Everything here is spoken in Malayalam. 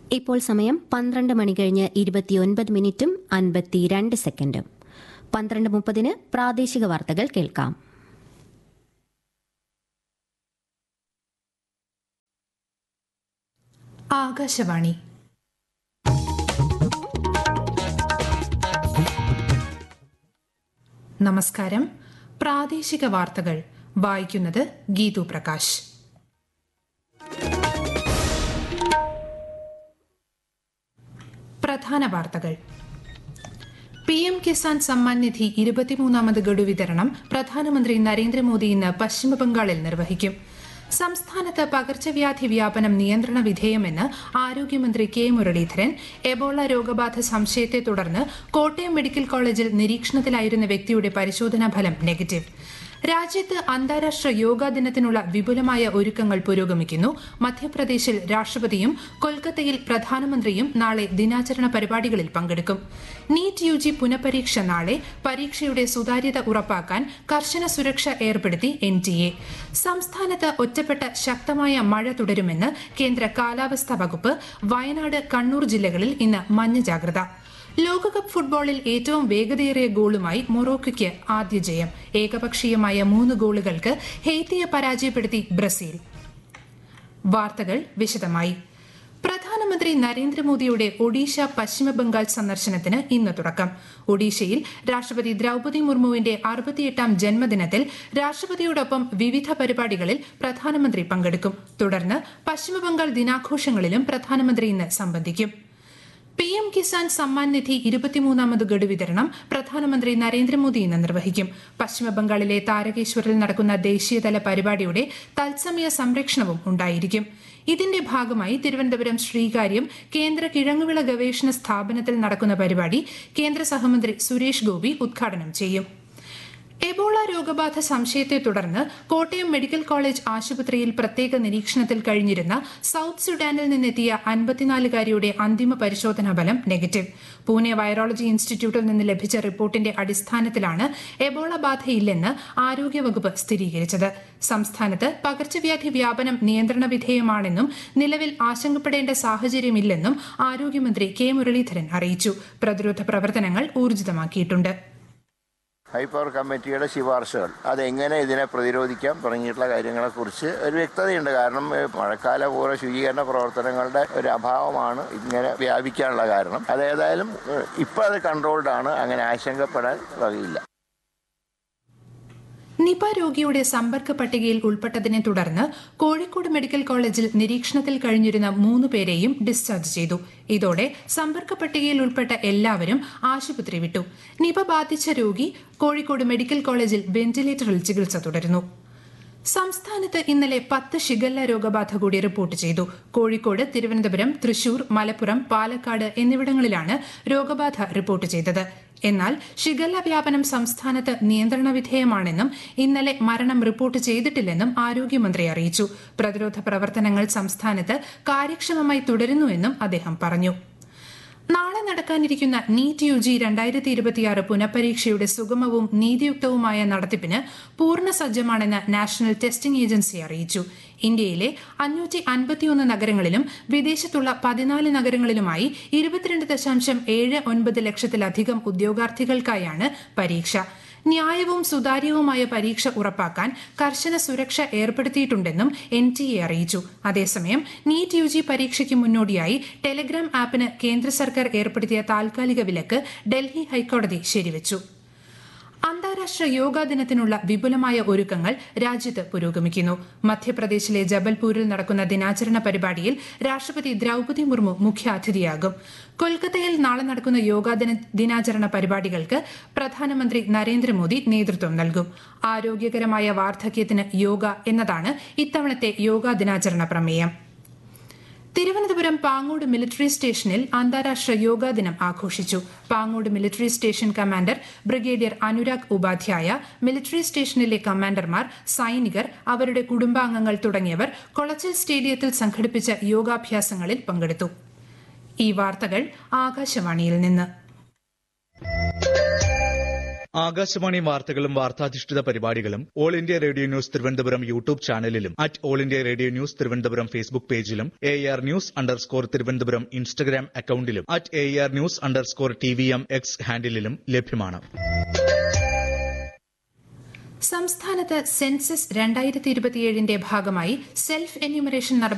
ഇപ്പോൾ സമയം പന്ത്രണ്ട് മണി കഴിഞ്ഞ് ഇരുപത്തിയൊൻപത് മിനിറ്റും അൻപത്തിരണ്ട് സെക്കൻഡും പന്ത്രണ്ട് മുപ്പതിന് പ്രാദേശിക വാർത്തകൾ കേൾക്കാം ആകാശവാണി നമസ്കാരം പ്രാദേശിക വാർത്തകൾ വായിക്കുന്നത് ഗീതു പ്രകാശ് പ്രധാന വാർത്തകൾ പി എം കിസാൻ സമ്മാൻ നിധി ഇരുപത്തിമൂന്നാമത് ഗഡു വിതരണം പ്രധാനമന്ത്രി നരേന്ദ്രമോദി ഇന്ന് പശ്ചിമബംഗാളിൽ നിർവഹിക്കും സംസ്ഥാനത്ത് പകർച്ചവ്യാധി വ്യാപനം നിയന്ത്രണ വിധേയമെന്ന് ആരോഗ്യമന്ത്രി കെ മുരളീധരൻ എബോള രോഗബാധ സംശയത്തെ തുടർന്ന് കോട്ടയം മെഡിക്കൽ കോളേജിൽ നിരീക്ഷണത്തിലായിരുന്ന വ്യക്തിയുടെ പരിശോധനാ ഫലം നെഗറ്റീവ് രാജ്യത്ത് അന്താരാഷ്ട്ര യോഗാ ദിനത്തിനുള്ള വിപുലമായ ഒരുക്കങ്ങൾ പുരോഗമിക്കുന്നു മധ്യപ്രദേശിൽ രാഷ്ട്രപതിയും കൊൽക്കത്തയിൽ പ്രധാനമന്ത്രിയും നാളെ ദിനാചരണ പരിപാടികളിൽ പങ്കെടുക്കും നീറ്റ് യു ജി പുനഃപരീക്ഷ നാളെ പരീക്ഷയുടെ സുതാര്യത ഉറപ്പാക്കാൻ കർശന സുരക്ഷ ഏർപ്പെടുത്തി എൻ ടി എ സംസ്ഥാനത്ത് ഒറ്റപ്പെട്ട ശക്തമായ മഴ തുടരുമെന്ന് കേന്ദ്ര കാലാവസ്ഥാ വകുപ്പ് വയനാട് കണ്ണൂർ ജില്ലകളിൽ ഇന്ന് മഞ്ഞ ജാഗ്രത ലോകകപ്പ് ഫുട്ബോളിൽ ഏറ്റവും വേഗതയേറിയ ഗോളുമായി മൊറോക്കോയ്ക്ക് ആദ്യ ജയം ഏകപക്ഷീയമായ മൂന്ന് ഗോളുകൾക്ക് ഹെയ്ത്തിയെ പരാജയപ്പെടുത്തി ബ്രസീൽ വാർത്തകൾ വിശദമായി പ്രധാനമന്ത്രി നരേന്ദ്രമോദിയുടെ ഒഡീഷ പശ്ചിമബംഗാൾ സന്ദർശനത്തിന് ഇന്ന് തുടക്കം ഒഡീഷയിൽ രാഷ്ട്രപതി ദ്രൌപതി മുർമുവിന്റെ അറുപത്തിയെട്ടാം ജന്മദിനത്തിൽ രാഷ്ട്രപതിയോടൊപ്പം വിവിധ പരിപാടികളിൽ പ്രധാനമന്ത്രി പങ്കെടുക്കും തുടർന്ന് പശ്ചിമബംഗാൾ ദിനാഘോഷങ്ങളിലും പ്രധാനമന്ത്രി ഇന്ന് സംബന്ധിക്കും പി എം കിസാൻ സമ്മാൻ നിധി ഇരുപത്തിമൂന്നാമത് ഗഡു വിതരണം പ്രധാനമന്ത്രി നരേന്ദ്രമോദി ഇന്ന് നിർവഹിക്കും പശ്ചിമബംഗാളിലെ താരകേശ്വറിൽ നടക്കുന്ന ദേശീയതല പരിപാടിയുടെ തത്സമയ സംരക്ഷണവും ഉണ്ടായിരിക്കും ഇതിന്റെ ഭാഗമായി തിരുവനന്തപുരം ശ്രീകാര്യം കേന്ദ്ര കിഴങ്ങുവിള ഗവേഷണ സ്ഥാപനത്തിൽ നടക്കുന്ന പരിപാടി കേന്ദ്ര സഹമന്ത്രി സുരേഷ് ഗോപി ഉദ്ഘാടനം ചെയ്യും എബോള രോഗബാധ സംശയത്തെ തുടർന്ന് കോട്ടയം മെഡിക്കൽ കോളേജ് ആശുപത്രിയിൽ പ്രത്യേക നിരീക്ഷണത്തിൽ കഴിഞ്ഞിരുന്ന സൌത്ത് സുഡാനിൽ നിന്നെത്തിയ അൻപത്തിനാലുകാരിയുടെ അന്തിമ പരിശോധനാ ഫലം നെഗറ്റീവ് പൂനെ വൈറോളജി ഇൻസ്റ്റിറ്റ്യൂട്ടിൽ നിന്ന് ലഭിച്ച റിപ്പോർട്ടിന്റെ അടിസ്ഥാനത്തിലാണ് എബോള ബാധയില്ലെന്ന് ആരോഗ്യവകുപ്പ് സ്ഥിരീകരിച്ചത് സംസ്ഥാനത്ത് പകർച്ചവ്യാധി വ്യാപനം നിയന്ത്രണ വിധേയമാണെന്നും നിലവിൽ ആശങ്കപ്പെടേണ്ട സാഹചര്യമില്ലെന്നും ആരോഗ്യമന്ത്രി കെ മുരളീധരൻ അറിയിച്ചു പ്രതിരോധ പ്രവർത്തനങ്ങൾ ഊർജിതമാക്കിയിട്ടുണ്ട് ഹൈപ്പവർ കമ്മിറ്റിയുടെ ശുപാർശകൾ അതെങ്ങനെ ഇതിനെ പ്രതിരോധിക്കാം തുടങ്ങിയിട്ടുള്ള കാര്യങ്ങളെക്കുറിച്ച് ഒരു വ്യക്തതയുണ്ട് കാരണം ഏഹ്, മഴക്കാലപൂർവ്വ ശുചീകരണ പ്രവർത്തനങ്ങളുടെ ഒരു അഭാവമാണ് ഇങ്ങനെ വ്യാപിക്കാനുള്ള കാരണം അതേതായാലും ഏഹ്, ഇപ്പോൾ അത് കൺട്രോൾഡ് ആണ് അങ്ങനെ ആശങ്കപ്പെടാൻ വകയില്ല നിപ രോഗിയുടെ സമ്പർക്ക പട്ടികയിൽ ഉൾപ്പെട്ടതിനെ തുടർന്ന് കോഴിക്കോട് മെഡിക്കൽ കോളേജിൽ നിരീക്ഷണത്തിൽ കഴിഞ്ഞിരുന്ന മൂന്ന് പേരെയും ഡിസ്ചാർജ് ചെയ്തു ഇതോടെ സമ്പർക്ക പട്ടികയിൽ ഉൾപ്പെട്ട എല്ലാവരും ആശുപത്രി വിട്ടു നിപ ബാധിച്ച രോഗി കോഴിക്കോട് മെഡിക്കൽ കോളേജിൽ വെന്റിലേറ്ററിൽ ചികിത്സ തുടരുന്നു സംസ്ഥാനത്ത് ഇന്നലെ പത്ത് ഷിഗല്ല രോഗബാധ കൂടി റിപ്പോർട്ട് ചെയ്തു കോഴിക്കോട് തിരുവനന്തപുരം തൃശൂർ മലപ്പുറം പാലക്കാട് എന്നിവിടങ്ങളിലാണ് രോഗബാധ റിപ്പോർട്ട് ചെയ്തത് എന്നാൽ ഷിഗല്ല വ്യാപനം സംസ്ഥാനത്ത് നിയന്ത്രണ വിധേയമാണെന്നും ഇന്നലെ മരണം റിപ്പോർട്ട് ചെയ്തിട്ടില്ലെന്നും ആരോഗ്യമന്ത്രി അറിയിച്ചു പ്രതിരോധ പ്രവർത്തനങ്ങൾ സംസ്ഥാനത്ത് കാര്യക്ഷമമായി തുടരുന്നുവെന്നും അദ്ദേഹം പറഞ്ഞു നാളെ നടക്കാനിരിക്കുന്ന നീറ്റ് യു ജി രണ്ടായിരത്തി ഇരുപത്തിയാറ് പുനഃപരീക്ഷയുടെ സുഗമവും നീതിയുക്തവുമായ നടത്തിപ്പിന് പൂർണ്ണ സജ്ജമാണെന്ന് നാഷണൽ ടെസ്റ്റിംഗ് ഏജൻസി അറിയിച്ചു ഇന്ത്യയിലെ അഞ്ഞൂറ്റി അൻപത്തിയൊന്ന് നഗരങ്ങളിലും വിദേശത്തുള്ള പതിനാല് നഗരങ്ങളിലുമായി ഇരുപത്തിരണ്ട് ദശാംശം ഏഴ് ഒൻപത് ലക്ഷത്തിലധികം ഉദ്യോഗാർത്ഥികൾക്കായാണ് പരീക്ഷ ന്യായവും സുതാര്യവുമായ പരീക്ഷ ഉറപ്പാക്കാൻ കർശന സുരക്ഷ ഏർപ്പെടുത്തിയിട്ടുണ്ടെന്നും എൻ ടി എ അറിയിച്ചു അതേസമയം നീറ്റ് യു ജി പരീക്ഷയ്ക്ക് മുന്നോടിയായി ടെലഗ്രാം ആപ്പിന് കേന്ദ്ര സർക്കാർ ഏർപ്പെടുത്തിയ താൽക്കാലിക വിലക്ക് ഡൽഹി ഹൈക്കോടതി ശരിവച്ചു അന്താരാഷ്ട്ര യോഗാ ദിനത്തിനുള്ള വിപുലമായ ഒരുക്കങ്ങൾ രാജ്യത്ത് പുരോഗമിക്കുന്നു മധ്യപ്രദേശിലെ ജബൽപൂരിൽ നടക്കുന്ന ദിനാചരണ പരിപാടിയിൽ രാഷ്ട്രപതി ദ്രൌപതി മുർമു മുഖ്യാതിഥിയാകും കൊൽക്കത്തയിൽ നാളെ നടക്കുന്ന യോഗാ ദിന ദിനാചരണ പരിപാടികൾക്ക് പ്രധാനമന്ത്രി നരേന്ദ്രമോദി നേതൃത്വം നൽകും ആരോഗ്യകരമായ വാർദ്ധക്യത്തിന് യോഗ എന്നതാണ് ഇത്തവണത്തെ യോഗാ ദിനാചരണ പ്രമേയം തിരുവനന്തപുരം പാങ്ങോട് മിലിറ്ററി സ്റ്റേഷനിൽ അന്താരാഷ്ട്ര യോഗാ ദിനം ആഘോഷിച്ചു Pangode military station commander brigadier Anurag Upadhyaya military സ്റ്റേഷനിലെ കമാൻഡർമാർ സൈനികർ അവരുടെ കുടുംബാംഗങ്ങൾ തുടങ്ങിയവർ കൊളച്ചൽ സ്റ്റേഡിയത്തിൽ സംഘടിപ്പിച്ച യോഗാഭ്യാസങ്ങളിൽ പങ്കെടുത്തു ഈ വാർത്തകൾ ആകാശവാണിയിൽ നിന്ന് ആകാശവാണി വാർത്തകളും വാർത്താധിഷ്ഠിത പരിപാടികളും all India radio news Thiruvananthapuram YouTube ചാനലിലും at all India radio news Thiruvananthapuram Facebook പേജിലും A R news underscore Thiruvananthapuram Instagram അക്കൌണ്ടിലും at A R news underscore T V M X ഹാൻഡിലും ലഭ്യമാണ് സംസ്ഥാനത്ത് സെൻസസ് രണ്ടായിരത്തി ഇരുപത്തിയേഴിന്റെ ഭാഗമായി സെൽഫ് എന്യൂമറേഷൻ